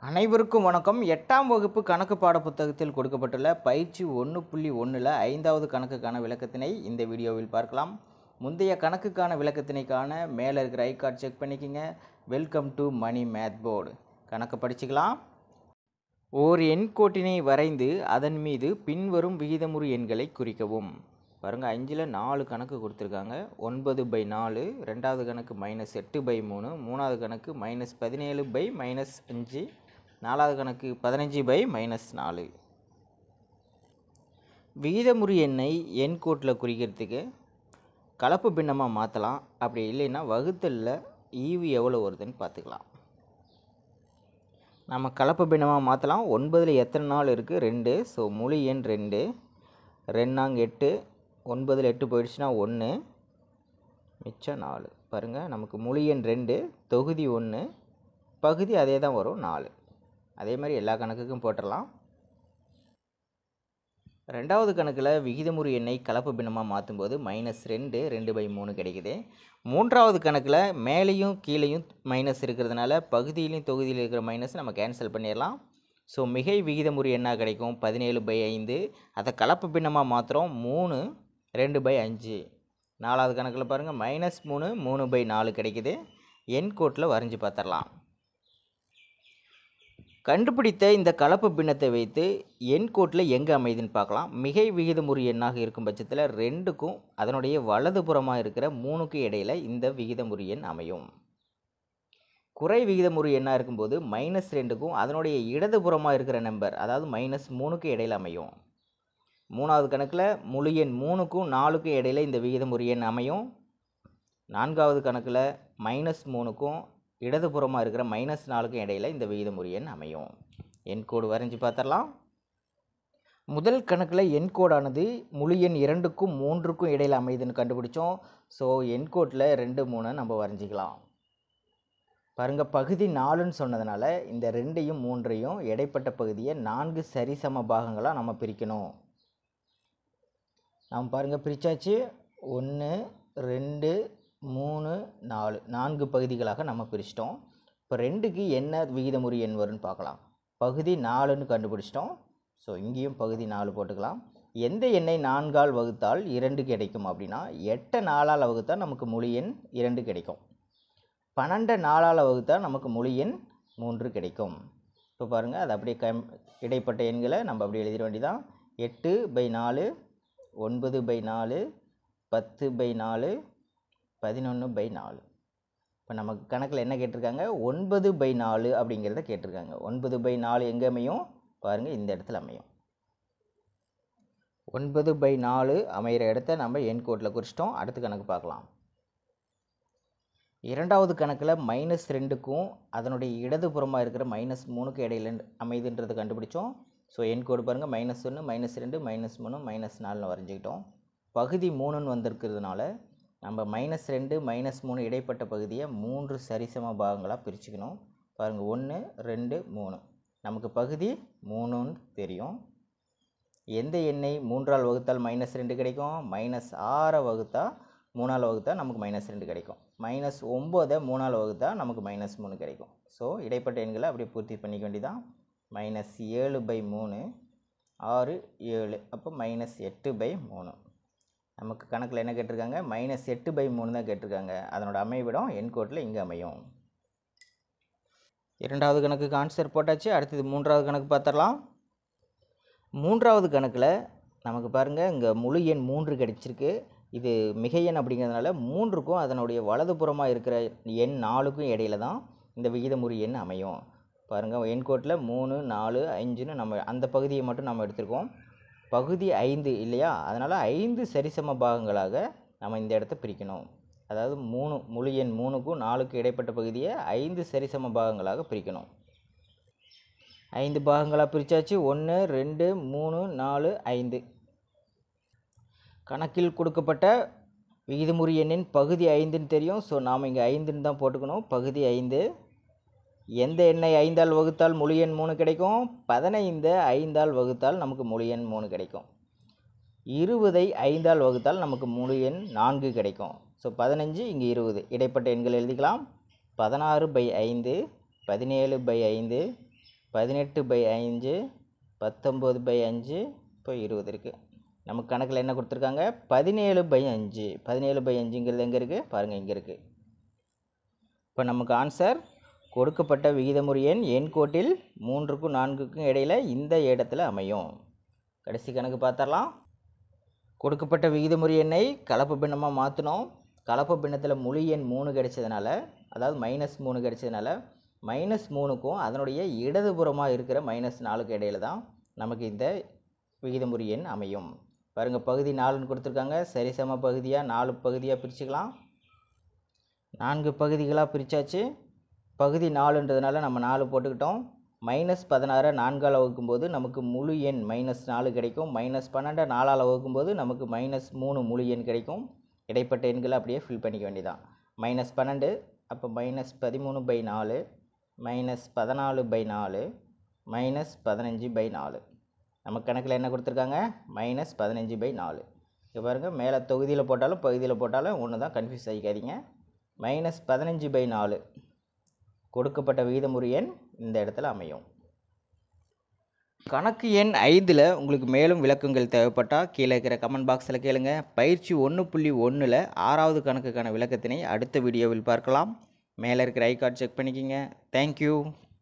அனைவருக்கும் வணக்கம் எட்டாம் வகுப்பு கணக்கு பாட புத்தகத்தில் கொடுக்கப்பட்டுள்ள பயிற்சி ஒன்று புள்ளி ஒன்றில் ஐந்தாவது கணக்குக்கான விளக்கத்தினை இந்த வீடியோவில் பார்க்கலாம் முந்தைய கணக்குக்கான விளக்கத்தினை காண மேலே இருக்கிற ஐ கார்டு செக் பண்ணிக்கோங்க welcome to Mani math board கணக்கு படிச்சுக்கலாம் ஓர் எண் கோட்டினை வரைந்து அதன் மீது பின்வரும் விகிதமுறு எண்களை குறிக்கவும் பாருங்கள் அஞ்சில் நாலு கணக்கு கொடுத்துருக்காங்க ஒன்பது பை நாலு ரெண்டாவது கணக்கு மைனஸ் எட்டு பை மூணு மூணாவது கணக்கு மைனஸ் பதினேழு பை மைனஸ் அஞ்சு நாலாவது கணக்கு பதினஞ்சு பை மைனஸ் நாலு விகிதமுறு எண்ணை எண் கோட்டில் குறிக்கிறதுக்கு கலப்பு பின்னமாக மாற்றலாம் அப்படி இல்லைன்னா வகுத்தலில் ஈவு எவ்வளோ வருதுன்னு பார்த்துக்கலாம் நம்ம கலப்பு பின்னமாக மாற்றலாம் ஒன்பதில் எத்தனை நாள் இருக்குது ரெண்டு ஸோ முழு எண் ரெண்டு ரெண்டாங்க எட்டு ஒன்பதில் எட்டு போயிடுச்சுன்னா ஒன்று மிச்சம் நாலு பாருங்கள் நமக்கு முழு எண் ரெண்டு தொகுதி ஒன்று பகுதி அதே தான் வரும் நாலு அதே மாதிரி எல்லா கணக்குக்கும் போட்டுடலாம் ரெண்டாவது கணக்கில் விகிதமுறு எண்ணை கலப்பு பின்னமாக மாற்றும்போது மைனஸ் ரெண்டு ரெண்டு பை மூணு கிடைக்குது மூன்றாவது கணக்கில் மேலேயும் கீழேயும் மைனஸ் இருக்கிறதுனால பகுதியிலையும் தொகுதியில் இருக்கிற மைனஸ் நம்ம கேன்சல் பண்ணிடலாம் ஸோ மிகை விகிதமுறு என்ன கிடைக்கும் பதினேழு பை ஐந்து அதை கலப்பு பின்னமாக மாற்றுறோம் மூணு ரெண்டு பை அஞ்சு நாலாவது கணக்கில் பாருங்கள் மைனஸ் மூணு மூணு பை நாலு கிடைக்குது எண் கோட்டில் வரைஞ்சி பார்த்துடலாம் கண்டுபிடித்த இந்த கலப்பு பின்னத்தை வைத்து எண் கோட்டில் எங்கே அமையுதுன்னு பார்க்கலாம் மிகை விகிதமுறு எண்ணாக இருக்கும் பட்சத்தில் ரெண்டுக்கும் அதனுடைய வலதுபுறமாக இருக்கிற மூணுக்கு இடையில் இந்த விகிதமுறு எண் அமையும் குறை விகிதமுறு எண்ணாக இருக்கும்போது மைனஸ் ரெண்டுக்கும் அதனுடைய இடதுபுறமாக இருக்கிற நம்பர் அதாவது மைனஸ் மூணுக்கு இடையில் அமையும் மூணாவது கணக்கில் முழு எண் மூணுக்கும் நாலுக்கும் இடையில் இந்த விகிதமுறு எண் அமையும் நான்காவது கணக்கில் மைனஸ் மூணுக்கும் இடதுபுறமாக இருக்கிற மைனஸ் நாலுக்கும் இடையில் இந்த விகிதமுறு எண் அமையும் எண் கோடு வரைஞ்சி பார்த்துடலாம் முதல் கணக்கில் எண் கோடானது முழு எண் இரண்டுக்கும் மூன்றுக்கும் இடையில் அமையுதுன்னு கண்டுபிடிச்சோம் ஸோ எண் கோட்டில் ரெண்டு மூணு நம்ம வரைஞ்சிக்கலாம் பாருங்கள் பகுதி நாலுன்னு சொன்னதுனால இந்த ரெண்டையும் மூன்றையும் இடைப்பட்ட பகுதியை நான்கு சரிசம பாகங்களாக நம்ம பிரிக்கணும் நாம் பாருங்கள் பிரித்தாச்சு ஒன்று ரெண்டு மூணு நாலு நான்கு பகுதிகளாக நம்ம பிரிச்சிட்டோம் இப்போ ரெண்டுக்கு என்ன விகிதமுறு எண் வரும்னு பார்க்கலாம் பகுதி நாலுன்னு கண்டுபிடிச்சிட்டோம் ஸோ இங்கேயும் பகுதி நாலு போட்டுக்கலாம் எந்த எண்ணை நான்கால் வகுத்தால் இரண்டு கிடைக்கும் அப்படின்னா எட்டை நாலால் வகுத்தா நமக்கு முழு எண் இரண்டு கிடைக்கும் பன்னெண்டை நாலால் வகுத்தா நமக்கு முழு எண் மூன்று கிடைக்கும் இப்போ பாருங்கள் அது அப்படியே கம் இடைப்பட்ட எண்களை நம்ம அப்படியே எழுதிட வேண்டியதான் எட்டு பை நாலு ஒன்பது பை நாலு பத்து பை நாலு பதினொன்று பை நாலு இப்போ நமக்கு கணக்கில் என்ன கேட்டிருக்காங்க ஒன்பது பை நாலு அப்படிங்கிறத கேட்டிருக்காங்க ஒன்பது பை நாலு எங்கே அமையும் பாருங்கள் இந்த இடத்துல அமையும் ஒன்பது பை நாலு அமைகிற இடத்த நம்ம எண் கோட்டில் குறிச்சிட்டோம் அடுத்த கணக்கு பார்க்கலாம் இரண்டாவது கணக்கில் மைனஸ் ரெண்டுக்கும் அதனுடைய இடதுபுறமாக இருக்கிற மைனஸ் மூணுக்கு இடையில அமைதுன்றது கண்டுபிடிச்சோம் ஸோ என் கோடு பாருங்கள் மைனஸ் ஒன்று மைனஸ் ரெண்டு மைனஸ் மூணு மைனஸ் நாலுன்னு வரைஞ்சிக்கிட்டோம் பகுதி மூணுன்னு வந்திருக்கிறதுனால நம்ம மைனஸ் ரெண்டு மைனஸ் மூணு இடைப்பட்ட பகுதியை மூன்று சரிசம பாகங்களாக பிரிச்சுக்கணும் பாருங்கள் ஒன்று ரெண்டு மூணு நமக்கு பகுதி மூணுன்னு தெரியும் எந்த எண்ணெய் மூன்றால் வகுத்தால் மைனஸ் ரெண்டு கிடைக்கும் மைனஸ் ஆறை வகுத்தா மூணால் வகுத்தா நமக்கு மைனஸ் ரெண்டு கிடைக்கும் மைனஸ் ஒம்போதை மூணால் வகுத்தா நமக்கு மைனஸ் மூணு கிடைக்கும் ஸோ இடைப்பட்ட எண்களை அப்படியே பூர்த்தி பண்ணிக்க வேண்டியதான் மைனஸ் ஏழு பை மூணு ஆறு ஏழு அப்போ மைனஸ் எட்டு பை மூணு நமக்கு கணக்கில் என்ன கேட்டிருக்காங்க மைனஸ் எட்டு பை மூணு தான் கேட்டிருக்காங்க அதனோட அமைவிடம் என் கோட்டில் இங்கே அமையும் இரண்டாவது கணக்குக்கு ஆன்சர் போட்டாச்சு அடுத்தது மூன்றாவது கணக்கு பார்த்துடலாம் மூன்றாவது கணக்கில் நமக்கு பாருங்கள் இங்கே முழு எண் மூன்று கிடைச்சிருக்கு இது மிகை எண் அப்படிங்கிறதுனால மூன்றுக்கும் அதனுடைய வலதுபுறமாக இருக்கிற எண் நாலுக்கும் இடையில தான் இந்த விகிதமுறு எண் அமையும் பாருங்கள் எண் கோட்டில் மூணு நாலு அஞ்சுன்னு நம்ம அந்த பகுதியை மட்டும் நம்ம எடுத்திருக்கோம் பகுதி ஐந்து இல்லையா அதனால் ஐந்து சரிசம பாகங்களாக நம்ம இந்த இடத்த பிரிக்கணும் அதாவது மூணு முழு எண் மூணுக்கும் நாலுக்கும் இடைப்பட்ட பகுதியை ஐந்து சரிசம பாகங்களாக பிரிக்கணும் ஐந்து பாகங்களாக பிரித்தாச்சு ஒன்று ரெண்டு மூணு நாலு ஐந்து கணக்கில் கொடுக்கப்பட்ட விகிதமுறு எண்ணின் பகுதி ஐந்துன்னு தெரியும் ஸோ நாம் இங்கே ஐந்துன்னு தான் போட்டுக்கணும் பகுதி ஐந்து எந்த எண்ணை ஐந்தால் வகுத்தால் முழு எண் மூணு கிடைக்கும் பதினைந்து ஐந்தால் வகுத்தால் நமக்கு முழு எண் மூணு கிடைக்கும் இருபதை ஐந்தால் வகுத்தால் நமக்கு முழு எண் நான்கு கிடைக்கும் ஸோ பதினஞ்சு இங்கே இருபது இடைப்பட்ட எண்கள் எழுதிக்கலாம் பதினாறு பை ஐந்து பதினேழு பை ஐந்து பதினெட்டு பை அஞ்சு பத்தொம்போது பை அஞ்சு இப்போ இருபது இருக்குது நமக்கு கணக்கில் என்ன கொடுத்துருக்காங்க பதினேழு பை அஞ்சு பதினேழு பை அஞ்சுங்கிறது எங்கே இருக்குது பாருங்கள் இங்கே இருக்குது இப்போ நமக்கு ஆன்சர் கொடுக்கப்பட்ட விகிதமுறு எண் எண் கோட்டில் மூன்றுக்கும் நான்குக்கும் இடையில் இந்த இடத்துல அமையும் கடைசி கணக்கு பார்த்தரலாம் கொடுக்கப்பட்ட விகிதமுறு எண்ணை கலப்பு பின்னமாக மாற்றினோம் கலப்பு பின்னத்தில் முழு எண் மூணு கிடைச்சதுனால அதாவது மைனஸ் மூணு கிடைச்சதுனால மைனஸ் மூணுக்கும் அதனுடைய இடதுபுறமாக இருக்கிற மைனஸ் நாலுக்கு இடையில தான் நமக்கு இந்த விகிதமுறு எண் அமையும் பாருங்கள் பகுதி நாலுன்னு கொடுத்துருக்காங்க சரிசம பகுதியாக நாலு பகுதியாக பிரிச்சுக்கலாம் நான்கு பகுதிகளாக பிரித்தாச்சு பகுதி நாலுன்றதுனால நம்ம நாலு போட்டுக்கிட்டோம் மைனஸ் பதினாறை நான்கால் வகுக்கும்போது நமக்கு முழு எண் மைனஸ் நாலு கிடைக்கும் மைனஸ் பன்னெண்டை நாலால் வகுக்கும்போது நமக்கு மைனஸ் மூணு முழு எண் கிடைக்கும் இடைப்பட்ட எண்களை அப்படியே ஃபில் பண்ணிக்க வேண்டியதான் மைனஸ் பன்னெண்டு அப்போ மைனஸ் பதிமூணு பை நாலு மைனஸ் பதினாலு பை நாலு மைனஸ் பதினஞ்சு பை நாலு நம்ம கணக்கில் என்ன கொடுத்துருக்காங்க மைனஸ் பதினஞ்சு பை நாலு இங்கே பாருங்கள் மேலே தொகுதியில் போட்டாலும் பகுதியில் போட்டாலும் ஒன்று தான் கன்ஃபியூஸ் ஆகிக்காதீங்க மைனஸ் பதினஞ்சு பை நாலு கொடுக்கப்பட்ட விகிதமுறு எண் இந்த இடத்துல அமையும் கணக்கு எண் ஐந்தில் உங்களுக்கு மேலும் விளக்கங்கள் தேவைப்பட்டால் கீழே இருக்கிற கமெண்ட் பாக்ஸில் கேளுங்க பயிற்சி ஒன்று புள்ளி ஒன்றில் ஆறாவது கணக்குக்கான விளக்கத்தினை அடுத்த வீடியோவில் பார்க்கலாம் மேலே இருக்கிற ஐ கார்டு செக் பண்ணிக்கிங்க தேங்க்யூ